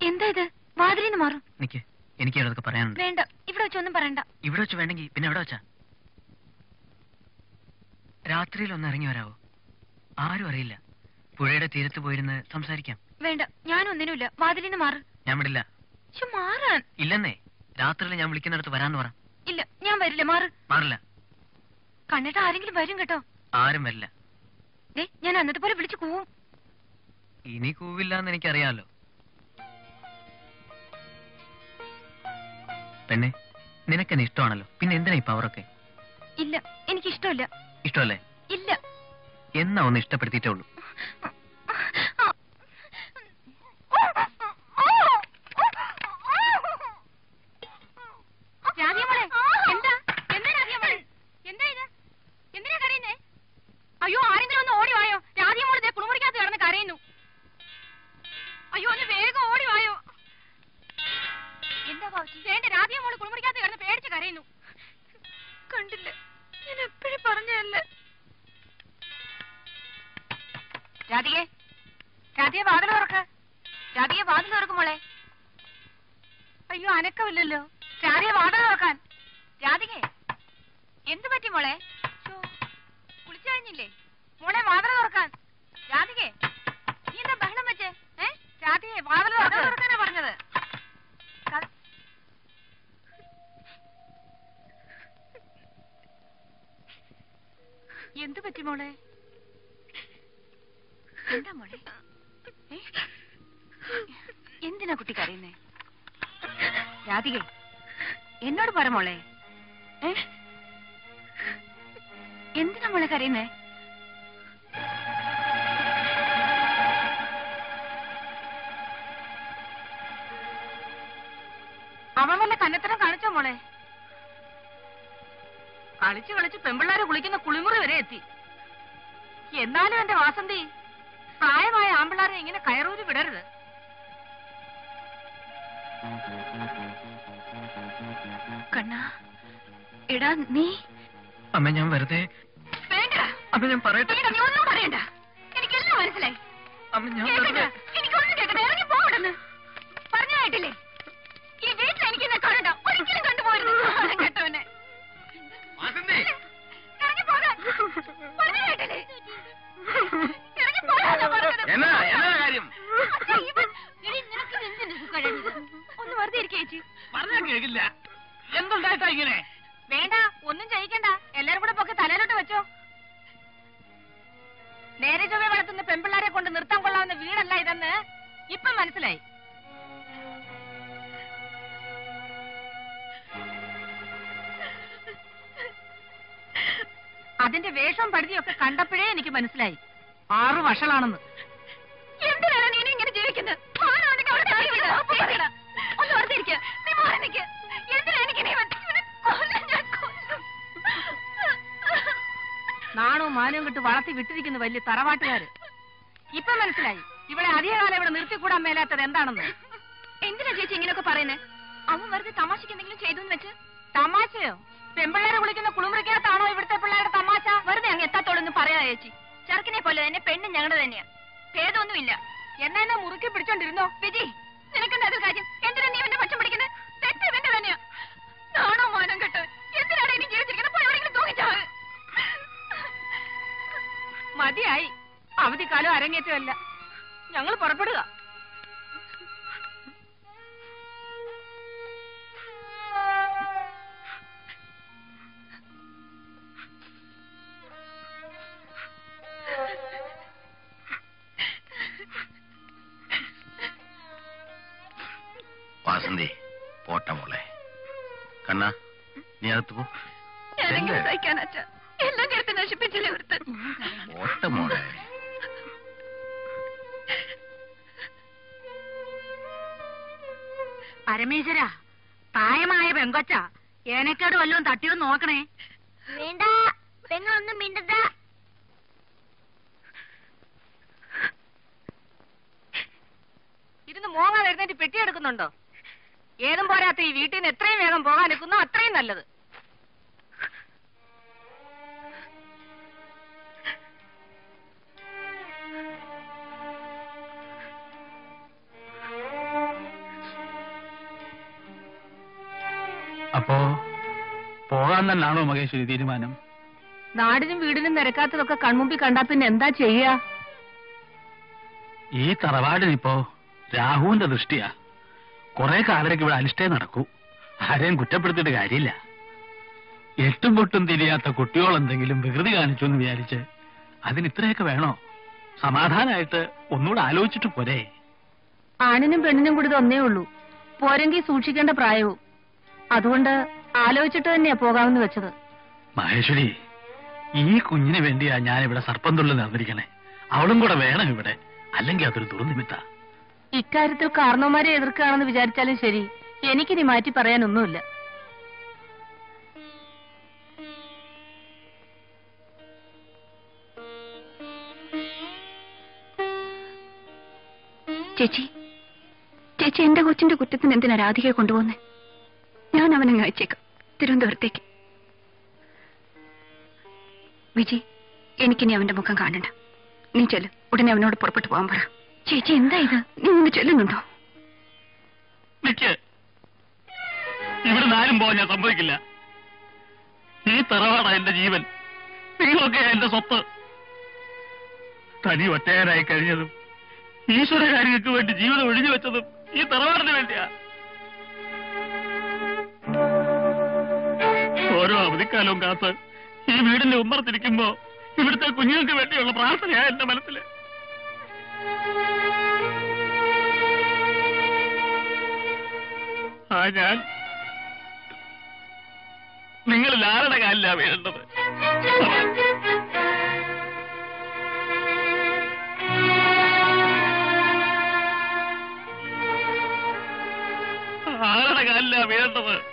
എന്താ ഇത് വാതിലിന്ന് മാറും നിക്ക് എനിക്ക് അതൊക്കെ പറയാനുണ്ട് വേണ്ട ഇവിടെ വെച്ചൊന്നും പറയണ്ട ഇവിടെ വെച്ച് വേണ്ടെങ്കിൽ പിന്നെ എവിടെ വെച്ചാ രാത്രിയിൽ ഒന്ന് ഇറങ്ങി വരാവോ ആരും അറിയില്ല പുഴയുടെ തീരത്ത് പോയിരുന്ന് സംസാരിക്കാം വേണ്ട ഞാനൊന്നിനുമില്ല വാതിലിന്ന് മാറ് ഞാൻ വിടില്ല ശ്ശോ, മാറാൻ ഇല്ലെന്നേ രാത്രിയിൽ ഞാൻ വിളിക്കുന്നിടത്ത് വരാന്ന് പറ ഇല്ല ഞാൻ വരില്ല മാറ് മാറില്ല കണ്ടിട്ട് ആരെങ്കിലും വരും കേട്ടോ ആരും വരില്ല ദേ ഞാൻ അന്നത്തെ പോലെ വിളിച്ചു കൂവും ഇനി കൂവില്ല എന്ന് എനിക്കറിയാലോ പെണ്ണെ നിനക്കെന്നെ ഇഷ്ടമാണല്ലോ പിന്നെ എന്തിനാ ഈ പവറൊക്കെ ഇല്ല എനിക്കിഷ്ടമില്ല ഇഷ്ടമല്ലേ ഇല്ല എന്നാ ഒന്ന് ഇഷ്ടപ്പെടുത്തിയിട്ടേ ഉള്ളൂ രാധിയമോളെ എന്താ എന്താ രാധിയമോളെ എന്താ ഇത് എന്തിനാ കരയുന്നേ അയ്യോ ആരെങ്കിലും ഒന്ന് ഓടി വായോ രാധിയമോളെ ദേ കുളിമുറിക്കകത്ത് കിടന്ന് കരയുന്നു അയ്യോ ഒന്ന് വേഗം ഓടി വായോ എന്താ ബാബുജി വേണ്ട രാധിയമോള് കുളിമുറിക്കകത്ത് കിടന്ന് പേടിച്ച് കരയുന്നു കണ്ടില്ല ഞാൻ എപ്പോഴും പറഞ്ഞല്ലേ രാധികെ രാധിയെ വാതിൽ തുറക്ക രാധിയെ വാതിൽ തുറക്കും മോളെ അയ്യോ അനക്കമില്ലല്ലോ രാധിയെ വാതിൽ തുറക്കാൻ രാധികെ എന്ത് പറ്റി മോളെ ശ്ശോ, കുളിച്ചു കഴിഞ്ഞില്ലേ മോളെ വാതിൽ തുറക്കാൻ രാധികെ നീ എന്താ ബഹളം വെച്ചേ ഏ രാധികെ വാതിൽ തുറക്കാനാ പറഞ്ഞത് ക- എന്ത് പറ്റി മോളെ എന്താ മോളെ ഏ? എന്തിനാ കുട്ടി കരയുന്നേ രാധികെ എന്നോട് പറ മോളെ ഏ? എന്തിനാ മോളെ കരയുന്നേ അവൻ വല്ല കന്നത്തരം കാണിച്ചോ മോളെ കളിച്ചു കളിച്ച് പെമ്പിള്ളാരെ കുളിക്കുന്ന കുളിമുറി വരെ എത്തി എന്നാലും എന്റെ വാസന്തി പ്രായമായ ആമ്പിള്ളാരെ ഇങ്ങനെ കയറൂരി വിടരുത് കണ്ണ എടാ നീ അമ്മ ഞാൻ വെറുതെ വേണ്ട അമ്മ ഞാൻ പറയട്ടെ വേണ്ട, നീ ഒന്നും പറയണ്ട എനിക്കെല്ലാം മനസ്സിലായി അമ്മ ഞാൻ കേൾക്കണ്ട വെറുതെ എനിക്കൊന്നും കേൾക്കണ്ട ഇറങ്ങി പോകണ്ടെന്ന് പറഞ്ഞ കേട്ടില്ലേ ഈ വീട്ടിൽ എനിക്ക് എന്നെ കാണണ്ട ഒരിക്കലും കണ്ടുപോരുത് നാണം കേട്ടവനെ ഇറങ്ങി പോകാൻ പറഞ്ഞ കേട്ടില്ലേ ഇറങ്ങി പോകാനാ പറഞ്ഞത് എന്നാ എന്നാ കാര്യം അച്ഛാ, ഇവൻ- എടീ, നിനക്ക് ഇത് എന്തിന് സുഖക്കേടാണിത്? ഒന്ന് വെറുതെ ഇരിക്ക് ചേച്ചി പറഞ്ഞാ കേൾക്കില്ല എന്തുണ്ടായിട്ടാ ഇങ്ങനെ വേണ്ട ഒന്നും ചെയ്യിക്കണ്ട എല്ലാരും കൂടെ പൊക്കെ തലയിലോട്ട് വെച്ചോ നേരെ ചൊവ്വെ വളർത്തുന്ന പെമ്പിള്ളാരെ കൊണ്ട് നിർത്താൻ കൊള്ളാവുന്ന വീടല്ല ഇതെന്ന് ഇപ്പൊ മനസ്സിലായി അതിന്റെ വേഷം പടുതിയൊക്കെ കണ്ടപ്പോഴേ എനിക്ക് മനസ്സിലായി ആറ് വഷളാണെന്ന് എന്തിനാണ് നീ ഇങ്ങനെ ജീവിക്കുന്നത് ആരാണെങ്കിൽ അവിടെ ആയി വിട്. അപ്പൊ പറയടാ. ഒന്ന് വെറുതെ ഇരിക്ക്. നീ മാറി നിക്ക്. എന്തിനാ എനിക്ക് നീ വന്ന് ഇവനെ കൊല്ലും ഞാൻ കൊല്ലും. നാണവും മാനവും കിട്ട് വളർത്തി വിട്ടിരിക്കുന്ന വലിയ തറവാട്ടുകാര് ഇപ്പൊ മനസ്സിലായി ഇവിടെ അധികകാലം ഇവിടെ നിർത്തിക്കൂടാൻ മേലാത്തത് എന്താണെന്ന് എന്തിനാ ചേച്ചി ഇങ്ങനെയൊക്കെ പറയുന്നേ അവൻ വെറുതെ തമാശക്ക് എന്തെങ്കിലും ചെയ്തു വെച്ച് തമാശയോ പെമ്പിള്ളേരെ വിളിക്കുന്ന കുളിമുറിക്കകത്താണോ ഇവിടുത്തെ പിള്ളേരുടെ തമാശ വെറുതെ അങ്ങ് എത്താത്തോളൊന്നും പറയാ ചേച്ചി ചെറുക്കിനെ പോലെ തന്നെ പെണ്ണ് ഞങ്ങളുടെ തന്നെയാ ഭേദമൊന്നുമില്ല എന്നാ എന്നെ മുറുക്കി പിടിച്ചോണ്ടിരുന്നോ വിജി നിനക്കെന്താ അതിൽ കാര്യം എന്തിനാ നീ എന്നെ പക്ഷം പിടിക്കുന്നത് തെറ്റ് ഇവന്റെ തന്നെയാ നാണോ മാനം കെട്ട് എന്തിനാണ് ഇനി ജീവിച്ചിരിക്കുന്നത് പോയി എവിടെയെങ്കിലും തൂങ്ങിച്ചാവ് മതിയായി അവധിക്കാലം അരങ്ങേറ്റമല്ല ഞങ്ങൾ പുറപ്പെടുക വാസന്തി പോട്ട മോളെ കണ്ണ നീ അകത്ത് പോ ഞാനെങ്ങനെ ചെല്ല്. സഹിക്കാനച്ച എല്ലാം കേട്ട് നശിപ്പിച്ചില്ലേ ഒരുത്തൻ പോട്ട മോളെ പരമേശ്വര പ്രായമായ പെങ്കൊച്ച ഏനക്കേട് വല്ലതും തട്ടിയോ നോക്കണേ വേണ്ട പെങ്ങളൊന്നും മിണ്ടണ്ട ഇരുന്ന് മോങ്ങാൻ എഴുന്നേറ്റ് പെട്ടിയെടുക്കുന്നുണ്ടോ ഏതും പോരാത്ത ഈ വീട്ടിൽ നിന്ന് എത്രയും വേഗം പോകാൻ നിൽക്കുന്നോ അത്രയും നല്ലത് അപ്പോ പോകാൻ തന്നെയാണോ മഹേശ്വരി തീരുമാനം നാടിനും വീടിനും നിരക്കാത്തതൊക്കെ കൺമുമ്പിൽ കണ്ടാ പിന്നെ എന്താ ചെയ്യാ ഈ തറവാടിനിപ്പോ രാഹുവിന്റെ ദൃഷ്ടിയാ കുറെ കാലത്തേക്ക് ഇവിടെ അനിഷ്ടേ നടക്കൂ ആരെയും കുറ്റപ്പെടുത്തിയിട്ട് കാര്യമില്ല എട്ടും പൊട്ടും തിരിയാത്ത കുട്ടികളെന്തെങ്കിലും വികൃതി കാണിച്ചു എന്ന് വിചാരിച്ച് അതിന് ഇത്രയൊക്കെ വേണോ സമാധാനമായിട്ട് ഒന്നുകൂടെ ആലോചിച്ചിട്ട് പോരെ ആണിനും പെണ്ണിനും കൂടി ഇതൊന്നേ ഉള്ളൂ പോരെങ്കിൽ സൂക്ഷിക്കേണ്ട പ്രായവും അതുകൊണ്ട് ആലോചിച്ചിട്ട് തന്നെയാ പോകാമെന്ന് വെച്ചത് മഹേശ്വരി ഈ കുഞ്ഞിന് വേണ്ടിയാ ഞാൻ ഇവിടെ സർപ്പം തുള്ളി നടന്നിരിക്കണേ അവളും കൂടെ വേണം ഇവിടെ അല്ലെങ്കിൽ അതൊരു ദുർനിമിത്ത ഇക്കാര്യത്തിൽ കാരണവന്മാരെ എതിർക്കുകയാണെന്ന് വിചാരിച്ചാലും ശരി എനിക്കിനി മാറ്റി പറയാനൊന്നുമില്ല ചേച്ചി ചേച്ചി എന്റെ കൊച്ചിന്റെ കുറ്റത്തിന് എന്തിനാ രാധികയെ കൊണ്ടുപോകുന്നേ ഞാൻ അവനെ അയച്ചേക്കാം തിരുവനന്തപുരത്തേക്ക് വിജി എനിക്കിനി അവന്റെ മുഖം കാണണ്ട നീ ചെല്ല് ഉടനെ അവനോട് പുറപ്പെട്ടു പോകാൻ പറ ചേച്ചി എന്താ ഇത് നീ ഒന്ന് ചെല്ലുന്നുണ്ടോ നിക്ക് ഇവിടെ ആരും പോകാൻ ഞാൻ സമ്മതിക്കില്ല ഈ തറവാടാ എന്റെ ജീവൻ നിങ്ങളൊക്കെ എന്റെ സ്വത്ത് തനി ഒറ്റയാനായി കഴിഞ്ഞതും ഈശ്വര കാര്യങ്ങൾക്ക് വേണ്ടി ജീവിതം ഒഴിഞ്ഞു വെച്ചതും ഈ തറവാടിന് വേണ്ടിയാ ഓരോ അവധിക്കാലവും കാത്ത് ഈ വീടിന്റെ ഉമ്മറത്തിരിക്കുമ്പോ ഇവിടുത്തെ കുഞ്ഞുങ്ങൾക്ക് വേണ്ടിയുള്ള പ്രാർത്ഥനയാ എന്റെ മനസ്സില് ആ ഞാൻ നിങ്ങളിൽ ആരുടെ കാലിലാ വീഴേണ്ടത് ആരുടെ കാലിലാ വീഴേണ്ടത്